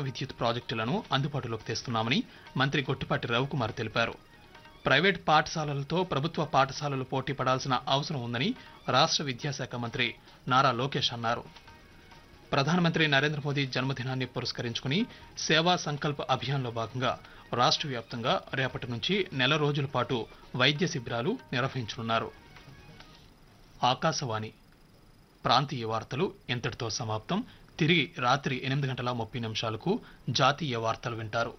విద్యుత్ ప్రాజెక్టులను అందుబాటులోకి తెస్తున్నామని మంత్రి గొట్టిపాటి రవికుమార్ తెలిపారు ప్రైవేట్ పాఠశాలలతో ప్రభుత్వ పాఠశాలలు పోటీ పడాల్సిన అవసరం ఉందని రాష్ట్ర విద్యాశాఖ మంత్రి నారా లోకేష్ అన్నారు ప్రధానమంత్రి నరేంద్ర మోదీ జన్మదినాన్ని పురస్కరించుకుని సేవా సంకల్ప్ అభియాన్లో భాగంగా రాష్ట్ర వ్యాప్తంగా రేపటి నుంచి నెల రోజుల పాటు వైద్య శిబిరాలు నిర్వహించనున్నారు ఆకాశవాణి ప్రాంతీయ వార్తలు ఇంతటితో సమాప్తం తిరిగి రాత్రి ఎనిమిది గంటల ముప్పై నిమిషాలకు జాతీయ వార్తలు వింటారు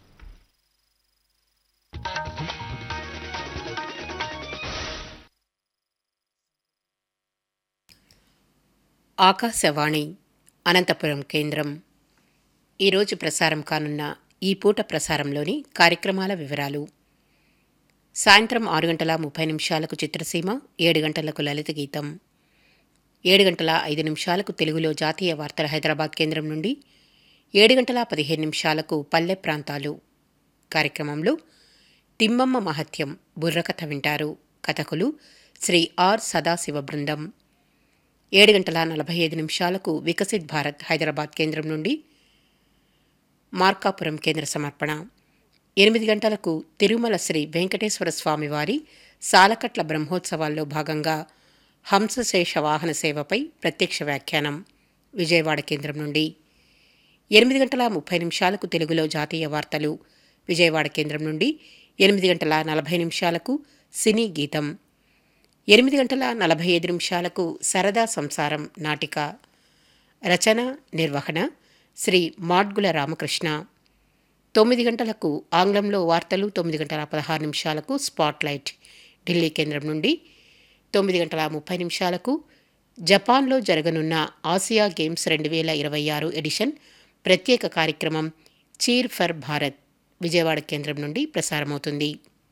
ఆకాశవాణి అనంతపురం కేంద్రం ఈరోజు ప్రసారం కానున్న ఈ పూట ప్రసారంలోని కార్యక్రమాల వివరాలు సాయంత్రం ఆరు గంటల ముప్పై నిమిషాలకు చిత్రసీమ ఏడు గంటలకు లలిత గీతం ఏడు గంటల ఐదు నిమిషాలకు తెలుగులో జాతీయ వార్తల హైదరాబాద్ కేంద్రం నుండి ఏడు గంటల పదిహేను నిమిషాలకు పల్లె ప్రాంతాలు కార్యక్రమంలో తిమ్మమ్మ మహత్యం బుర్రకథ వింటారు కథకులు శ్రీ ఆర్ సదాశివ బృందం ఏడు గంటల నలభై ఐదు నిమిషాలకు వికసిత్ భారత్ హైదరాబాద్ కేంద్రం నుండి మార్కాపురం కేంద్ర సమర్పణ ఎనిమిది గంటలకు తిరుమల శ్రీ వెంకటేశ్వర స్వామి వారి సాలకట్ల బ్రహ్మోత్సవాల్లో భాగంగా హంసశేష వాహన సేవపై ప్రత్యక్ష వ్యాఖ్యానం విజయవాడ కేంద్రం నుండి ఎనిమిది గంటల ముప్పై నిమిషాలకు తెలుగులో జాతీయ వార్తలు విజయవాడ కేంద్రం నుండి ఎనిమిది గంటల నలభై నిమిషాలకు సినీ గీతం ఎనిమిది గంటల నలభై ఐదు నిమిషాలకు సరదా సంసారం నాటిక రచన నిర్వహణ శ్రీ మాడ్గుల రామకృష్ణ తొమ్మిది గంటలకు ఆంగ్లంలో వార్తలు తొమ్మిది గంటల పదహారు నిమిషాలకు స్పాట్లైట్ ఢిల్లీ కేంద్రం నుండి తొమ్మిది గంటల ముప్పై నిమిషాలకు జపాన్లో జరగనున్న ఆసియా గేమ్స్ రెండు వేల ఇరవై ఆరు ఎడిషన్ ప్రత్యేక కార్యక్రమం చీర్ ఫర్ భారత్ విజయవాడ కేంద్రం నుండి ప్రసారమవుతుంది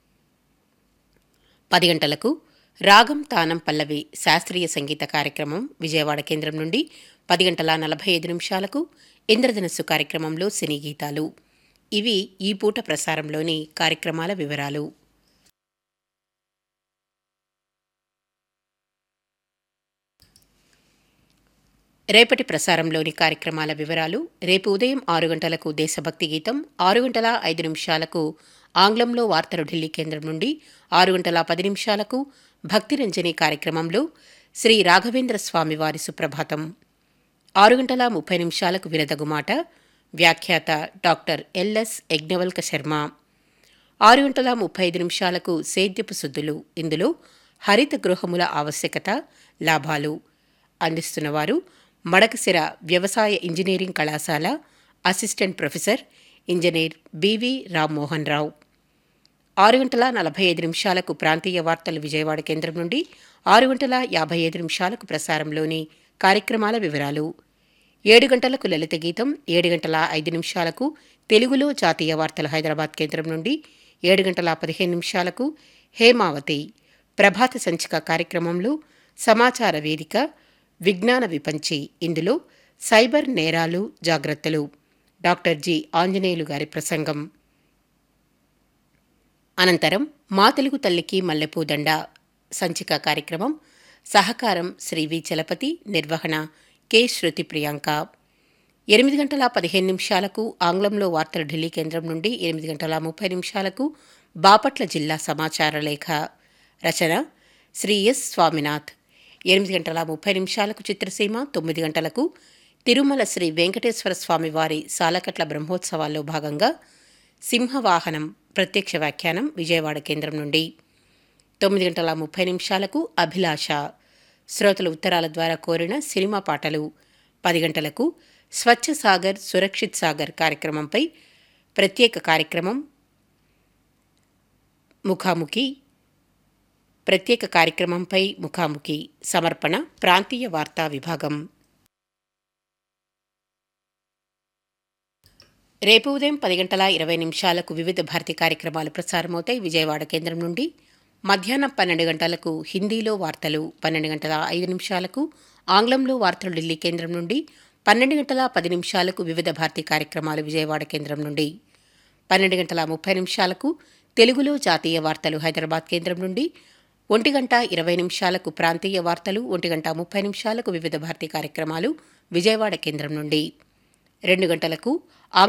పది గంటలకు రాగం తానం పల్లవి శాస్త్రీయ సంగీత కార్యక్రమం విజయవాడ కేంద్రం నుండి పది గంటల నలభై ఐదు నిమిషాలకు ఇంద్రధనస్సు కార్యక్రమంలో సినీ గీతాలు ఇవి ఈ పూట ప్రసారంలోని కార్యక్రమాల వివరాలు రేపటి ప్రసారంలోని కార్యక్రమాల వివరాలు రేపు ఉదయం ఆరు గంటలకు దేశభక్తి గీతం ఆరు గంటల ఐదు నిమిషాలకు ఆంగ్లంలో వార్తలు ఢిల్లీ కేంద్రం నుండి ఆరు గంటల పది నిమిషాలకు భక్తిరంజని కార్యక్రమంలో శ్రీ రాఘవేంద్ర స్వామి వారి సుప్రభాతం ఆరు గంటల ముప్పై నిమిషాలకు వినదగుమాట వ్యాఖ్యాత డాక్టర్ ఎల్ఎస్ యజ్ఞవల్క శర్మ ఆరు గంటల ముప్పై ఐదు నిమిషాలకు సేద్యపు సుద్దులు ఇందులో హరిత గృహముల ఆవశ్యకత లాభాలు అందిస్తున్నవారు మడకసిర వ్యవసాయ ఇంజనీరింగ్ కళాశాల assistant professor engineer BV Rammohan Rao ఆరు గంటల నలభై ఐదు నిమిషాలకు ప్రాంతీయ వార్తలు విజయవాడ కేంద్రం నుండి ఆరు గంటల యాభై ఐదు నిమిషాలకు ప్రసారంలోని కార్యక్రమాల వివరాలు ఏడు గంటలకు లలిత గీతం ఏడు గంటల ఐదు నిమిషాలకు తెలుగులో జాతీయ వార్తలు హైదరాబాద్ కేంద్రం నుండి ఏడు గంటల పదిహేను నిమిషాలకు హేమావతి ప్రభాత సంచిక కార్యక్రమంలో సమాచార వేదిక విజ్ఞాన విపంచి ఇందులో సైబర్ నేరాలు జాగ్రత్తలు డాక్టర్ జి ఆంజనేయులు గారి ప్రసంగం అనంతరం మా తెలుగు తల్లికి మల్లెపూదండ సంచిక కార్యక్రమం సహకారం శ్రీ వి చలపతి నిర్వహణ కె శృతి ప్రియాంక ఎనిమిది గంటల పదిహేను నిమిషాలకు ఆంగ్లంలో వార్తలు ఢిల్లీ కేంద్రం నుండి ఎనిమిది గంటల ముప్పై నిమిషాలకు బాపట్ల జిల్లా సమాచార లేఖ రచన శ్రీ ఎస్ స్వామినాథ్ ఎనిమిది గంటల ముప్పై నిమిషాలకు చిత్రసీమ తొమ్మిది గంటలకు తిరుమల శ్రీ వెంకటేశ్వర స్వామి వారి సాలకట్ల బ్రహ్మోత్సవాల్లో భాగంగా సింహవాహనం ప్రత్యక్ష వ్యాఖ్యానం విజయవాడ కేంద్రం నుండి తొమ్మిది గంటల ముప్పై నిమిషాలకు అభిలాష శ్రోతల ఉత్తరాల ద్వారా కోరిన సినిమా పాటలు పది గంటలకు స్వచ్ఛ సాగర్ సురక్షిత్ సాగర్ కార్యక్రమంపై ప్రత్యేక కార్యక్రమం ముఖాముఖి ప్రత్యేక కార్యక్రమంపై ముఖాముఖి సమర్పణ ప్రాంతీయ వార్తా విభాగం రేపు ఉదయం పది గంటల ఇరవై నిమిషాలకు వివిధ భారతి కార్యక్రమాలు ప్రసారమవుతాయి విజయవాడ కేంద్రం నుండి మధ్యాహ్నం పన్నెండు గంటలకు హిందీలో వార్తలు పన్నెండు గంటల ఐదు నిమిషాలకు ఆంగ్లంలో వార్తలు ఢిల్లీ కేంద్రం నుండి పన్నెండు గంటల పది నిమిషాలకు వివిధ భారతి కార్యక్రమాలు విజయవాడ కేంద్రం నుండి పన్నెండు గంటల ముప్పై నిమిషాలకు తెలుగులో జాతీయ వార్తలు హైదరాబాద్ కేంద్రం నుండి ఒంటి గంట ఇరవై నిమిషాలకు ప్రాంతీయ వార్తలు ఒంటి గంట ముప్పై నిమిషాలకు వివిధ భారతి కార్యక్రమాలు విజయవాడ కేంద్రం నుండి రెండు గంటలకు